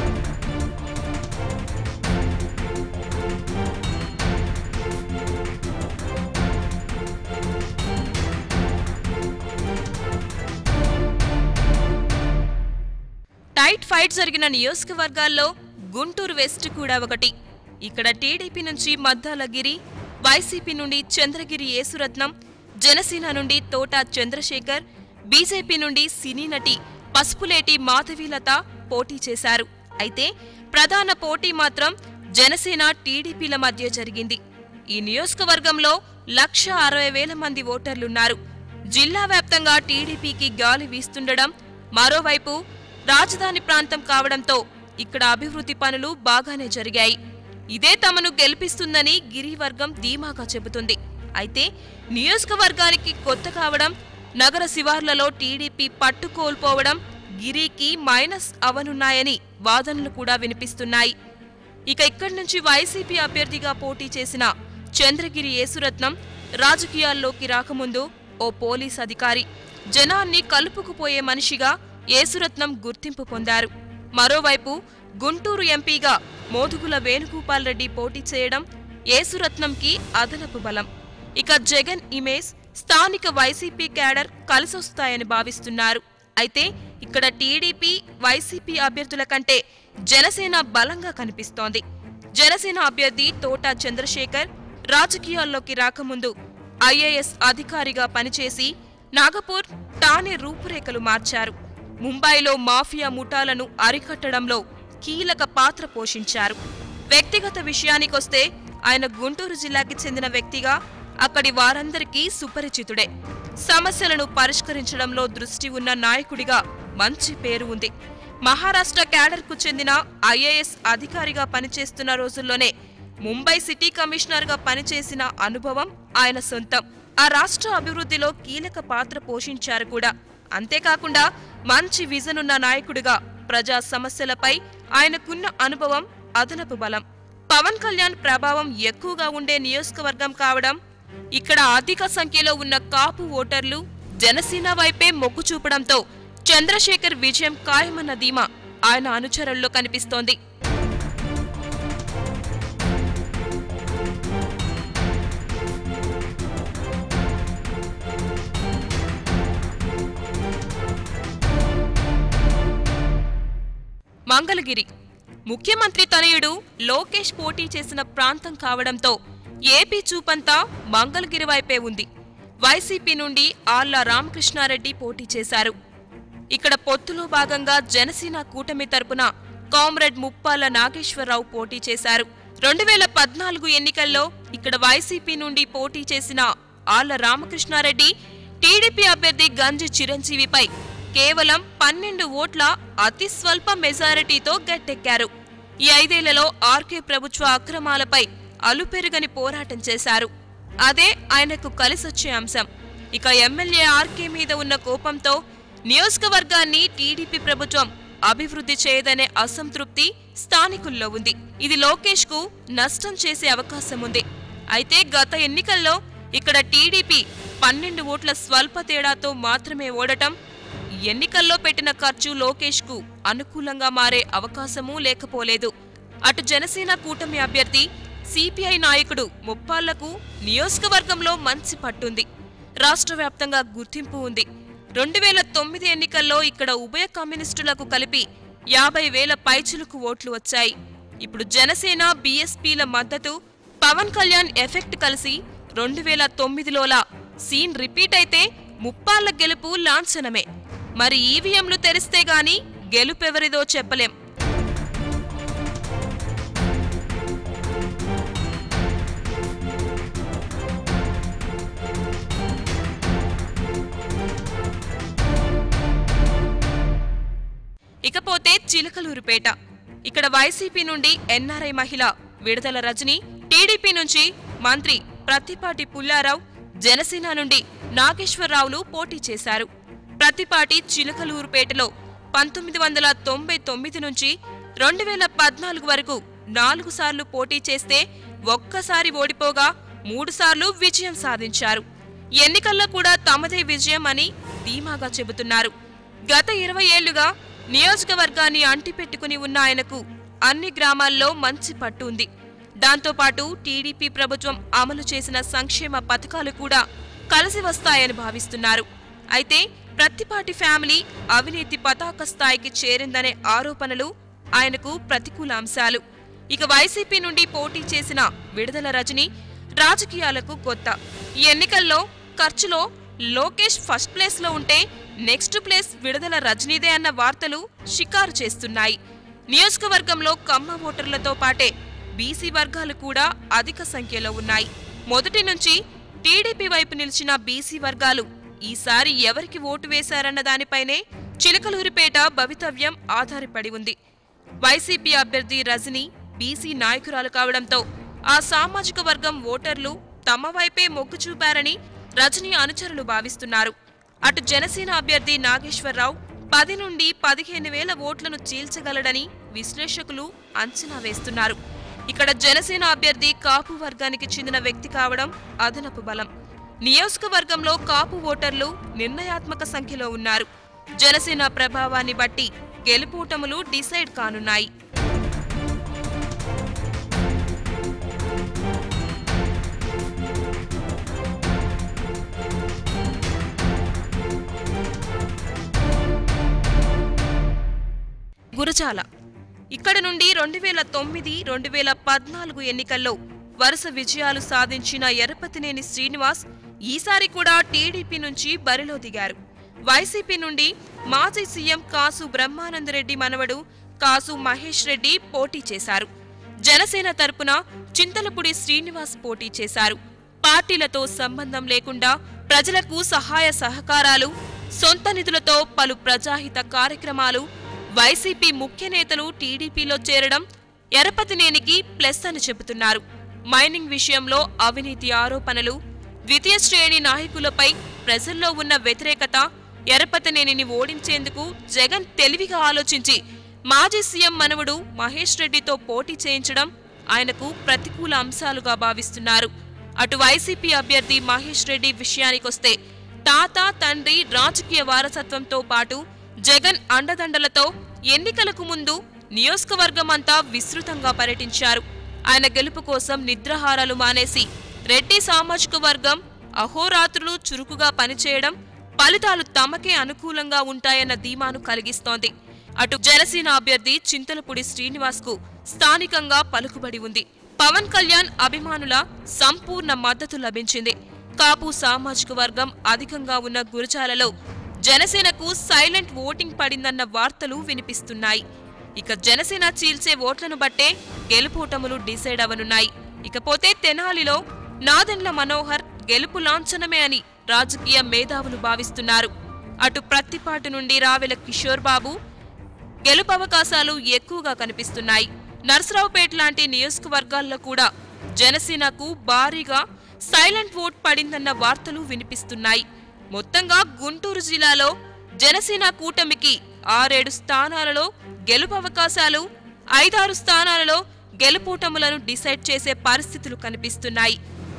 టైట్ ఫైట్ జరిగిన నియోజకవర్గాల్లో గుంటూరు వెస్ట్ కూడా ఒకటి ఇక్కడ టీడీపీ నుంచి మద్దాలగిరి వైసీపీ నుండి చంద్రగిరి యేసురత్నం జనసేన నుండి తోట చంద్రశేఖర్ బీజేపీ నుండి సినీ నటి పసుపులేటి మాధవీలత పోటీ చేశారు అయితే ప్రధాన పోటీ మాత్రం జనసేన టీడీపీల మధ్య జరిగింది ఈ నియోజకవర్గంలో లక్ష అరవై వేల మంది ఓటర్లున్నారు జిల్లా వ్యాప్తంగా టీడీపీకి గాలి వీస్తుండడం మరోవైపు రాజధాని ప్రాంతం కావడంతో ఇక్కడ అభివృద్ధి పనులు బాగానే జరిగాయి ఇదే తమను గెలిపిస్తుందని గిరివర్గం ధీమాగా చెబుతుంది అయితే నియోజకవర్గానికి కొత్త కావడం నగర శివార్లలో టీడీపీ పట్టు కోల్పోవడం గిరికి మైనస్ అవనున్నాయని వాదనలు కూడా వినిపిస్తున్నాయి ఇక ఇక్కడి నుంచి వైసీపీ అభ్యర్థిగా పోటీ చేసిన చంద్రగిరి యేసురత్నం రాజకీయాల్లోకి రాకముందు ఓ పోలీస్ అధికారి జనాన్ని కలుపుకుపోయే మనిషిగా యేసురత్నం గుర్తింపు పొందారు మరోవైపు గుంటూరు ఎంపీగా మోదుగుల వేణుగోపాల్ రెడ్డి పోటీ చేయడం యేసురత్నంకి అదనపు బలం ఇక జగన్ ఇమేజ్ స్థానిక వైసీపీ క్యాడర్ కలిసొస్తాయని భావిస్తున్నారు అయితే ఇక్కడ టీడీపీ వైసీపీ అభ్యర్థుల కంటే జనసేన బలంగా కనిపిస్తోంది జనసేన అభ్యర్థి తోట చంద్రశేఖర్ రాజకీయాల్లోకి రాకముందు ఐఏఎస్ అధికారిగా పనిచేసి నాగపూర్ టానే రూపురేఖలు మార్చారు ముంబైలో మాఫియా ముఠాలను అరికట్టడంలో కీలక పాత్ర పోషించారు వ్యక్తిగత విషయానికొస్తే ఆయన గుంటూరు జిల్లాకి చెందిన వ్యక్తిగా అక్కడి వారందరికీ సుపరిచితుడే సమస్యలను పరిష్కరించడంలో దృష్టి ఉన్న నాయకుడిగా మంచి పేరు ఉంది మహారాష్ట్ర క్యాడర్కు చెందిన ఐఏఎస్ అధికారిగా పనిచేస్తున్న రోజుల్లోనే ముంబై సిటీ కమిషనర్గా పనిచేసిన అనుభవం ఆయన సొంతం ఆ రాష్ట్ర అభివృద్ధిలో కీలక పాత్ర పోషించారు కూడా అంతేకాకుండా మంచి విజన్ ఉన్న నాయకుడిగా ప్రజా సమస్యలపై ఆయనకున్న అనుభవం అదనపు బలం పవన్ కళ్యాణ్ ప్రభావం ఎక్కువగా ఉండే నియోజకవర్గం కావడం ఇక్కడ అధిక సంఖ్యలో ఉన్న కాపు ఓటర్లు జనసేన వైపే మొగ్గు చూపడంతో చంద్రశేఖర్ విజయం ఖాయమన్న ధీమా ఆయన అనుచరుల్లో కనిపిస్తోంది మంగళగిరి ముఖ్యమంత్రి తనయుడు లోకేష్ పోటీ చేసిన ప్రాంతం కావడంతో ఏపీ చూపంతా మంగళగిరి వైపే ఉంది వైసీపీ నుండి ఆళ్ల రామకృష్ణారెడ్డి పోటీ చేశారు ఇక్కడ పొత్తులో భాగంగా జనసేన కూటమి తరపున కామ్రేడ్ ముప్పాల నాగేశ్వరరావు పోటీ చేశారు రెండు వేల పద్నాలుగు ఎన్నికల్లో ఇక్కడ వైసీపీ నుండి పోటీ చేసిన ఆళ్ల రామకృష్ణారెడ్డి టీడీపీ అభ్యర్థి గంజి చిరంజీవిపై కేవలం పన్నెండు ఓట్ల అతి స్వల్ప మెజారిటీతో గట్టెక్కారు ఈ ఐదేళ్లలో ఆర్కే ప్రభుత్వ అక్రమాలపై అలుపెరుగని పోరాటం చేశారు అదే ఆయనకు కలిసొచ్చే అంశం ఇక ఎమ్మెల్యే ఆర్కే మీద ఉన్న కోపంతో నియోజకవర్గాన్ని టీడీపీ ప్రభుత్వం అభివృద్ధి చేయదనే అసంతృప్తి స్థానికుల్లో ఉంది ఇది లోకేష్ కు నష్టం చేసే అవకాశం ఉంది అయితే గత ఎన్నికల్లో ఇక్కడ టీడీపీ పన్నెండు ఓట్ల స్వల్ప తేడాతో మాత్రమే ఓడటం ఈ ఎన్నికల్లో పెట్టిన ఖర్చు లోకేష్ కు అనుకూలంగా మారే అవకాశమూ లేకపోలేదు అటు జనసేన కూటమి అభ్యర్థి సిపిఐ నాయకుడు ముప్పాళ్లకు నియోజకవర్గంలో మంచి పట్టుంది రాష్ట్ర వ్యాప్తంగా గుర్తింపు ఉంది రెండు వేల తొమ్మిది ఎన్నికల్లో ఇక్కడ ఉభయ కమ్యూనిస్టులకు కలిపి యాభై వేల పైచులకు ఓట్లు వచ్చాయి ఇప్పుడు జనసేన బీఎస్పీల మద్దతు పవన్ కళ్యాణ్ ఎఫెక్ట్ కలిసి రెండు వేల తొమ్మిదిలోలా సీన్ రిపీట్ అయితే ముప్పాళ్ల గెలుపు లాంఛనమే మరి ఈవీఎంలు తెరిస్తే గాని గెలుపెవరిదో చెప్పలేం ఇకపోతే చిలకలూరుపేట ఇక్కడ వైసీపీ నుండి ఎన్ఆర్ఐ మహిళ విడుదల రజని టీడీపీ నుంచి మంత్రి ప్రత్తిపాటి పుల్లారావు జనసేన నుండి నాగేశ్వరరావులు పోటీ చేశారు ప్రతిపాటి చిలకలూరుపేటలో పంతొమ్మిది వందల తొంభై తొమ్మిది నుంచి రెండు వేల పద్నాలుగు వరకు నాలుగు సార్లు పోటీ చేస్తే ఒక్కసారి ఓడిపోగా మూడుసార్లు విజయం సాధించారు ఎన్నికల్లో కూడా తమదే విజయం అని ధీమాగా చెబుతున్నారు గత ఇరవై ఏళ్లుగా నియోజకవర్గాన్ని అంటిపెట్టుకుని ఉన్న ఆయనకు అన్ని గ్రామాల్లో మంచి పట్టు ఉంది దాంతోపాటు టీడీపీ ప్రభుత్వం అమలు చేసిన సంక్షేమ పథకాలు కూడా కలిసి వస్తాయని భావిస్తున్నారు అయితే ప్రత్తిపాటి ఫ్యామిలీ అవినీతి పతాక స్థాయికి చేరిందనే ఆరోపణలు ఆయనకు ప్రతికూల అంశాలు ఇక వైసీపీ నుండి పోటీ చేసిన విడుదల రజని రాజకీయాలకు కొత్త ఈ ఎన్నికల్లో ఖర్చులో లోకేష్ ఫస్ట్ ప్లేస్ లో ఉంటే నెక్స్ట్ ప్లేస్ విడుదల రజనీదే అన్న వార్తలు షికారు చేస్తున్నాయి నియోజకవర్గంలో కమ్మ ఓటర్లతో పాటే బీసీ వర్గాలు కూడా అధిక సంఖ్యలో ఉన్నాయి మొదటి నుంచి టీడీపీ వైపు నిలిచిన బీసీ వర్గాలు ఈసారి ఎవరికి ఓటు వేశారన్న దానిపైనే చిలకలూరిపేట భవితవ్యం ఆధారపడి ఉంది వైసీపీ అభ్యర్థి రజని బీసీ నాయకురాలు కావడంతో ఆ సామాజిక వర్గం ఓటర్లు తమ వైపే మొగ్గు చూపారని రజనీ అనుచరులు భావిస్తున్నారు అటు జనసేన అభ్యర్థి నాగేశ్వరరావు పది నుండి పదిహేను వేల ఓట్లను చీల్చగలడని విశ్లేషకులు అంచనా వేస్తున్నారు ఇక్కడ జనసేన అభ్యర్థి కాపు వర్గానికి చెందిన వ్యక్తి కావడం అదనపు బలం నియోజకవర్గంలో కాపు ఓటర్లు నిర్ణయాత్మక సంఖ్యలో ఉన్నారు జనసేన ప్రభావాన్ని బట్టి గెలుపోటములు డిసైడ్ కానున్నాయి గురజాల ఇక్కడ నుండి రెండు వేల తొమ్మిది రెండు వేల పద్నాలుగు ఎన్నికల్లో వరుస విజయాలు సాధించిన ఎరపతినేని శ్రీనివాస్ ఈసారి కూడా టీడీపీ నుంచి బరిలో దిగారు వైసీపీ నుండి మాజీ సీఎం కాసు బ్రహ్మానందరెడ్డి మనవడు కాసు మహేష్ రెడ్డి పోటీ చేశారు జనసేన తరపున చింతలపూడి శ్రీనివాస్ పోటీ చేశారు పార్టీలతో సంబంధం లేకుండా ప్రజలకు సహాయ సహకారాలు సొంత నిధులతో పలు ప్రజాహిత కార్యక్రమాలు వైసీపీ ముఖ్య నేతలు టీడీపీలో చేరడం ఎరపతినేనికి ప్లస్ అని చెబుతున్నారు మైనింగ్ విషయంలో అవినీతి ఆరోపణలు ద్వితీయ శ్రేణి నాయకులపై ప్రజల్లో ఉన్న వ్యతిరేకత ఎరపతినేనిని ఓడించేందుకు జగన్ తెలివిగా ఆలోచించి మాజీ సీఎం మనవడు మహేష్ రెడ్డితో పోటీ చేయించడం ఆయనకు ప్రతికూల అంశాలుగా భావిస్తున్నారు అటు వైసీపీ అభ్యర్థి మహేష్ రెడ్డి విషయానికొస్తే తాత తండ్రి రాజకీయ వారసత్వంతో పాటు జగన్ అండదండలతో ఎన్నికలకు ముందు నియోజకవర్గం అంతా విస్తృతంగా పర్యటించారు ఆయన గెలుపు కోసం నిద్రాహారాలు మానేసి రెడ్డి సామాజిక వర్గం అహోరాత్రులు చురుకుగా పనిచేయడం ఫలితాలు తమకే అనుకూలంగా ఉంటాయన్న ధీమాను కలిగిస్తోంది అటు జనసేన అభ్యర్థి చింతలపూడి శ్రీనివాస్ కు స్థానికంగా పలుకుబడి ఉంది పవన్ కళ్యాణ్ అభిమానుల సంపూర్ణ మద్దతు లభించింది కాపు సామాజిక వర్గం అధికంగా ఉన్న గురజాలలో జనసేనకు సైలెంట్ ఓటింగ్ పడిందన్న వార్తలు వినిపిస్తున్నాయి ఇక జనసేన చీల్చే ఓట్లను బట్టే గెలుపోటములు డిసైడ్ అవనున్నాయి ఇకపోతే తెనాలిలో నాదెండ్ల మనోహర్ గెలుపు లాంఛనమే అని రాజకీయ మేధావులు భావిస్తున్నారు అటు ప్రత్తిపాటు నుండి రావెల కిషోర్ బాబు గెలుపు అవకాశాలు ఎక్కువగా కనిపిస్తున్నాయి నర్సరావుపేట లాంటి నియోజకవర్గాల్లో కూడా జనసేనకు భారీగా సైలెంట్ ఓట్ పడిందన్న వార్తలు వినిపిస్తున్నాయి మొత్తంగా గుంటూరు జిల్లాలో జనసేన కూటమికి ఆరేడు స్థానాలలో గెలుపు అవకాశాలు ఐదారు స్థానాలలో గెలుపోటములను డిసైడ్ చేసే పరిస్థితులు కనిపిస్తున్నాయి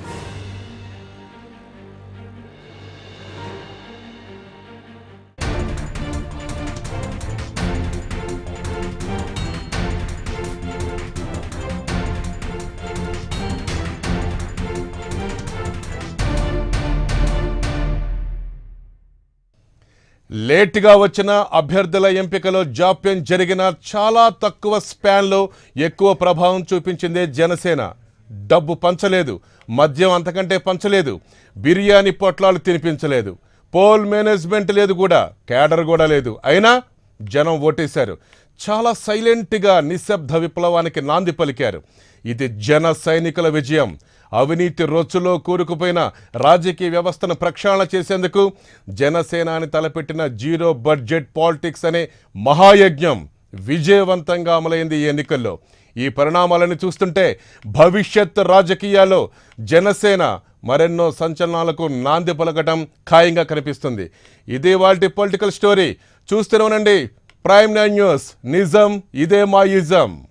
లేటుగా వచ్చిన అభ్యర్థుల ఎంపికలో జాప్యం జరిగిన చాలా తక్కువ స్పాన్లో ఎక్కువ ప్రభావం చూపించిందే జనసేన డబ్బు పంచలేదు మద్యం అంతకంటే పంచలేదు బిర్యానీ పొట్లాలు తినిపించలేదు పోల్ మేనేజ్మెంట్ లేదు కూడా క్యాడర్ కూడా లేదు అయినా జనం ఓటేశారు చాలా సైలెంట్గా నిశ్శబ్ద విప్లవానికి నాంది పలికారు ఇది జన సైనికుల విజయం అవినీతి రొచ్చులో కూరుకుపోయిన రాజకీయ వ్యవస్థను ప్రక్షాళన చేసేందుకు జనసేనాని తలపెట్టిన జీరో బడ్జెట్ పాలిటిక్స్ అనే మహాయజ్ఞం విజయవంతంగా అమలైంది ఈ ఎన్నికల్లో ఈ పరిణామాలను చూస్తుంటే భవిష్యత్ రాజకీయాల్లో జనసేన మరెన్నో సంచలనాలకు నాంది పలకటం ఖాయంగా కనిపిస్తుంది ఇది వాటి పొలిటికల్ స్టోరీ చూస్తూనే ఉండండి ప్రైమ్ నైన్ న్యూస్ నిజం ఇదే మా యుజం